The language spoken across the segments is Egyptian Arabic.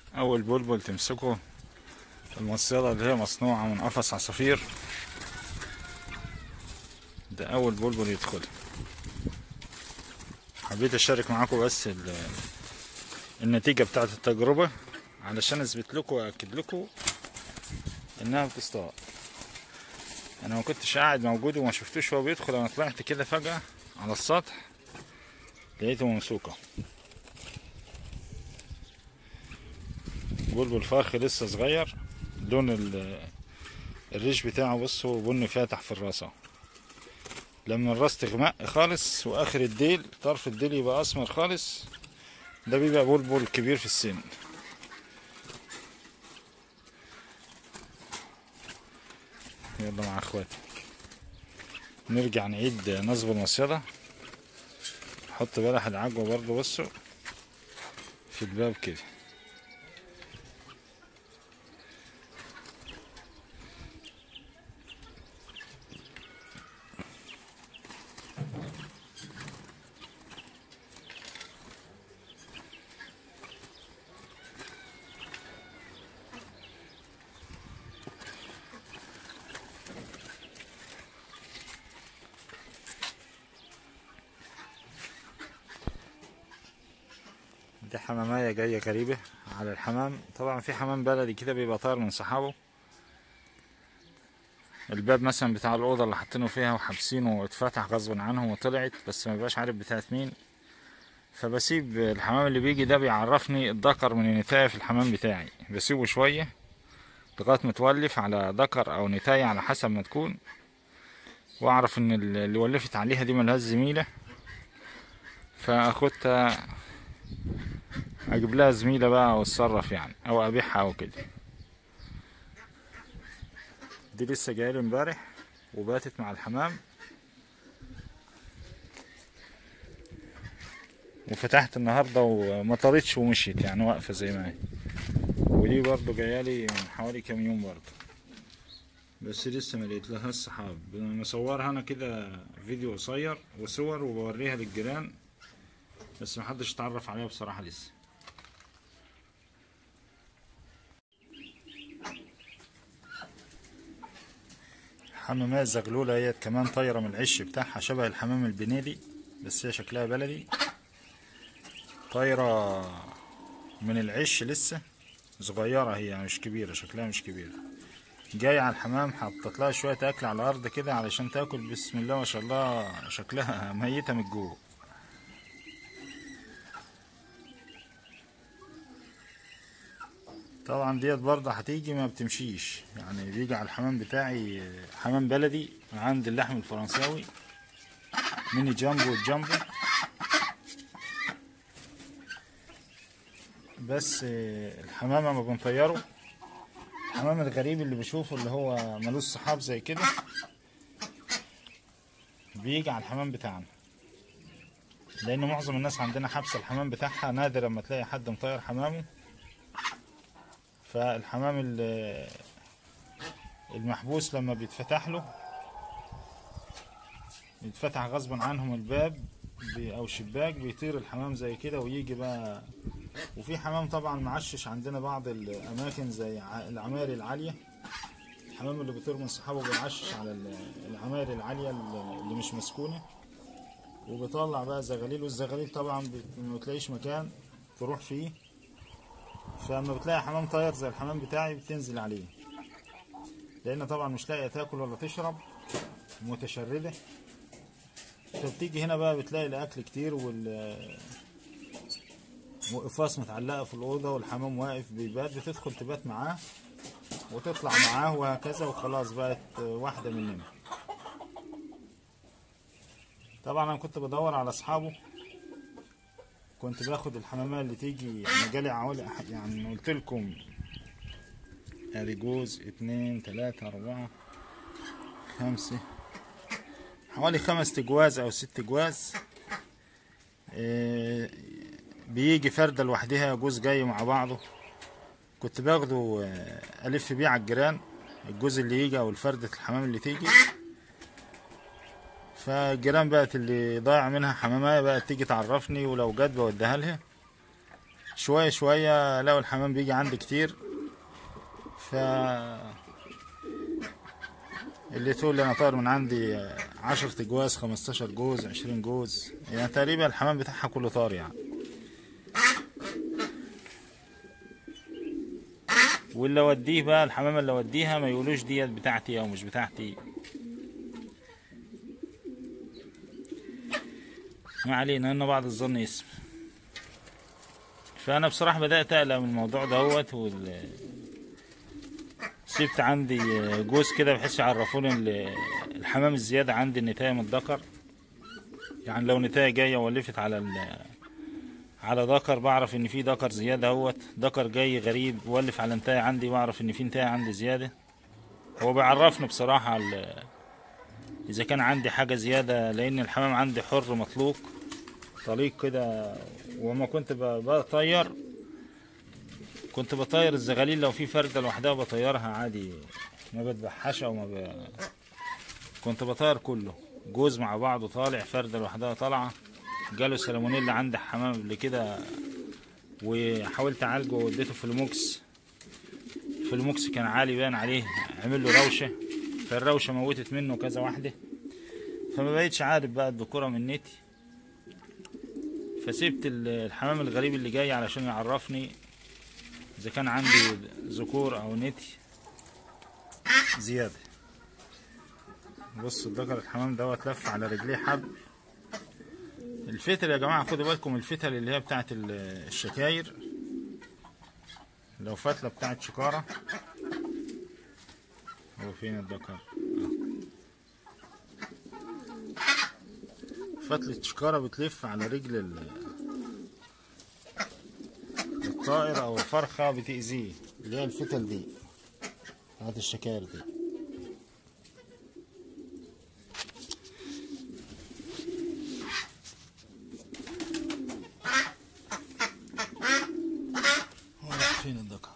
اول بلبل تمسكه المصيدة اللي هي مصنوعة من قفص عصافير ده اول بلبل يدخل حبيت اشارك معاكم بس ال- النتيجة بتاعت التجربة علشان اثبت لكم واكد لكم انها بتصطاد انا ما كنتش قاعد موجود وما شفتوش وهو بيدخل انا طلعت كده فجأة على السطح لقيته ممسوكة بلبل فرخ لسه صغير لون ال- الريش بتاعه بصوا بني فاتح في الراس اهو لما الراس تغمق خالص واخر الديل طرف الديل يبقى اسمر خالص ده بيبقى بلبل كبير في السن يلا مع اخواتي نرجع نعيد نصب المصيدة نحط بلح العجوة برضو بصوا في الباب كده دي حمامية جاية غريبة على الحمام طبعا في حمام بلدي كده بيبقى طاير من صحابه الباب مثلا بتاع الأوضة اللي حاطينه فيها وحابسينه واتفتح غصب عنهم وطلعت بس ما بيبقاش عارف بتاعت مين فبسيب الحمام اللي بيجي ده بيعرفني الذكر من النتاية في الحمام بتاعي بسيبه شوية لغاية ما تولف على ذكر أو نتاية على حسب ما تكون وأعرف إن اللي ولفت عليها دي ملهاش زميلة فأخدها اجيب لها زميله بقى او اتصرف يعني او ابيعها او كده دي لسه جايه لي امبارح وباتت مع الحمام وفتحت النهارده وما طارتش ومشيت يعني واقفه زي ما هي ودي برضه جايه لي من حوالي كام يوم برضه بس لسه ما لقيت لها الصحاب مصورها انا كده فيديو قصير وصور وبوريها للجيران بس محدش اتعرف عليها بصراحه لسه حمامية زغلولة هي كمان طايرة من العش بتاعها شبه الحمام البنيلي بس هي شكلها بلدي طايرة من العش لسه صغيرة هي مش كبيرة شكلها مش كبيرة جاية على الحمام حطت لها شوية أكل على الأرض كده علشان تاكل بسم الله ما شاء الله شكلها ميتة من جوه طبعا ديت برضه هتيجي ما بتمشيش يعني بيجي على الحمام بتاعي حمام بلدي عند اللحم الفرنساوي ميني جامبو جامبو بس الحمام ما بنطيره الحمام الغريب اللي بشوفه اللي هو ملوش صحاب زي كده بيجي على الحمام بتاعنا لان معظم الناس عندنا حابسه الحمام بتاعها نادر لما تلاقي حد مطير حمامه فالحمام ال- المحبوس لما بيتفتح له بيتفتح غصبا عنهم الباب بي- او شباك بيطير الحمام زي كده ويجي بقى وفي حمام طبعا معشش عندنا بعض الاماكن زي ع- العماير العاليه الحمام اللي بيطير من صحابه بيعشش على ال- العماير العاليه اللي اللي مش مسكونه وبيطلع بقى زغاليل والزغاليل طبعا بت- ما بتلاقيش مكان تروح فيه فلما بتلاقي حمام طاير زي الحمام بتاعي بتنزل عليه لان طبعا مش لاقيه تاكل ولا تشرب متشرده فبتيجي هنا بقى بتلاقي الاكل كتير وال وقفاص متعلقه في الاوضه والحمام واقف بيبات بتدخل تبات معاه وتطلع معاه وهكذا وخلاص بقت واحده مننا طبعا انا كنت بدور على اصحابه كنت باخد الحمامية اللي تيجي يعني جالي عوالي يعني قلت لكم ادي جوز اتنين تلاتة اربعة خمسة حوالي خمس تجواز او ست جواز إيه، بيجي فردة لوحدها جوز جاي مع بعضه كنت باخده آه، الف بيه على الجيران الجوز اللي يجي او الفردة الحمام اللي تيجي فالجيران بقت اللي ضايع منها حمامية بقت تيجي تعرفني ولو جت بوديها لها شوية شوية لو الحمام بيجي عندي كتير ف اللي تقول لي انا طاير من عندي عشرة جواز خمستاشر جوز عشرين جوز يعني تقريبا الحمام بتاعها كله طار يعني واللي اوديه بقى الحمامة اللي اوديها ما يقولوش ديت بتاعتي او مش بتاعتي ما علينا ان بعض الظن اسم فانا بصراحة بدأت اقلق من الموضوع دوت وال سبت عندي جوز كده بحيث يعرفوني ال- الحمام الزيادة عندي النتاية من الذكر يعني لو نتاية جاية ولفت على ال على ذكر بعرف ان في ذكر زيادة اهوت ذكر جاي غريب ولف على نتاية عندي بعرف ان في نتاية عندي زيادة هو بيعرفني بصراحة ال- اذا كان عندي حاجة زيادة لان الحمام عندي حر مطلوق طليق كده وما كنت ب- بطير كنت بطير الزغاليل لو في فردة لوحدها بطيرها عادي ما بذبحهاش او ما ب... كنت بطير كله جوز مع بعضه طالع فردة لوحدها طالعة جاله سالمونيلا عند حمام قبل كده وحاولت اعالجه واديته في الموكس في الموكس كان عالي باين عليه عمل له روشة فالروشة موتت منه كذا واحدة فما بقيتش عارف بقى الذكورة من نتي فسيبت ال- الحمام الغريب اللي جاي علشان يعرفني اذا كان عندي ذكور او نتي زيادة بص الذكر الحمام دوت لف على رجليه حب الفتل يا جماعة خدوا بالكم الفتل اللي هي بتاعت ال- الشكاير لو فتلة بتاعت شكارة هو فين الذكر آه. فتلة شكارة بتلف على رجل ال- الطائر او الفرخة بتأذيه اللي هي الفتل دي بتاعت الشكاير دي هو راح فين الذكر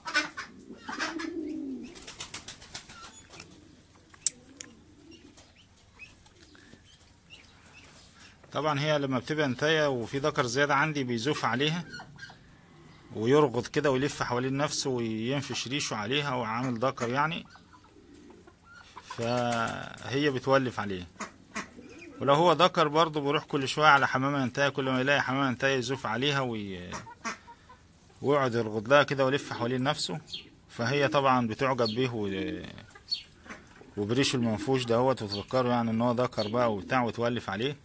طبعا هي لما بتبقى انتايه وفي ذكر زيادة عندي بيزوف عليها ويرغض كده ويلف حوالين نفسه وينفش ريشه عليها وعامل ذكر يعني فهي بتولف عليه ولو هو ذكر برضه بيروح كل شوية على حمامة انتايه كل ما يلاقي حمامة انتايه يزوف عليها وي... ويقعد يرغض لها كده ويلف حوالين نفسه فهي طبعا بتعجب بيه و... وبريشه المنفوش دهوت وتفكره يعني ان هو ذكر بقى وبتاع وتولف عليه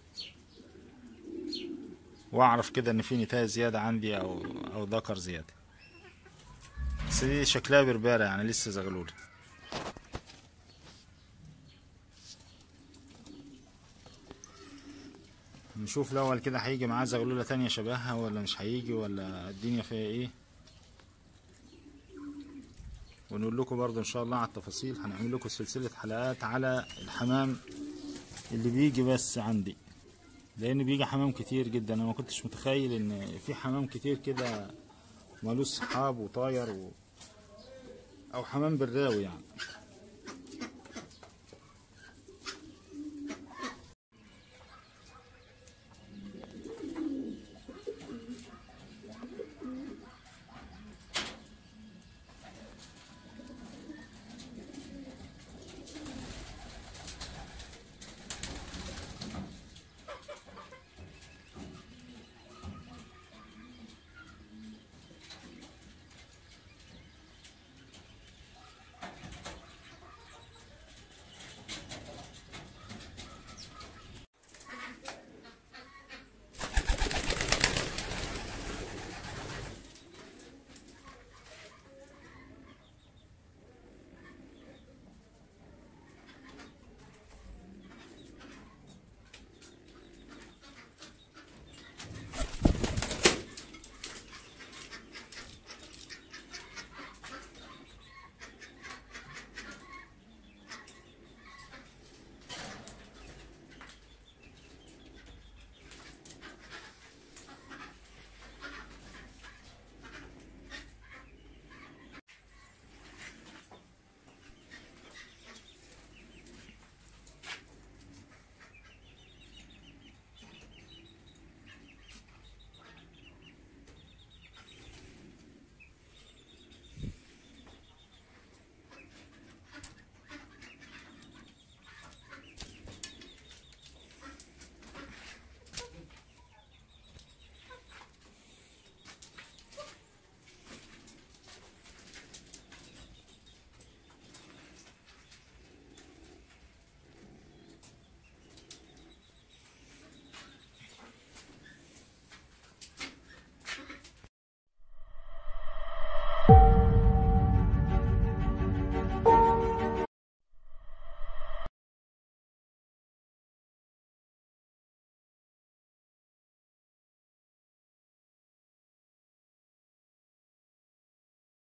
واعرف كده ان في نتاية زيادة عندي او او ذكر زيادة بس دي شكلها بربارة يعني لسه زغلولة نشوف الاول كده هيجي معاه زغلولة تانية شبهها ولا مش هيجي ولا الدنيا فيها ايه ونقول لكم برضه ان شاء الله على التفاصيل هنعمل لكم سلسلة حلقات على الحمام اللي بيجي بس عندي لان بيجي حمام كتير جدا انا ما كنتش متخيل ان في حمام كتير كده مالوش صحاب وطاير و... او حمام براوي يعني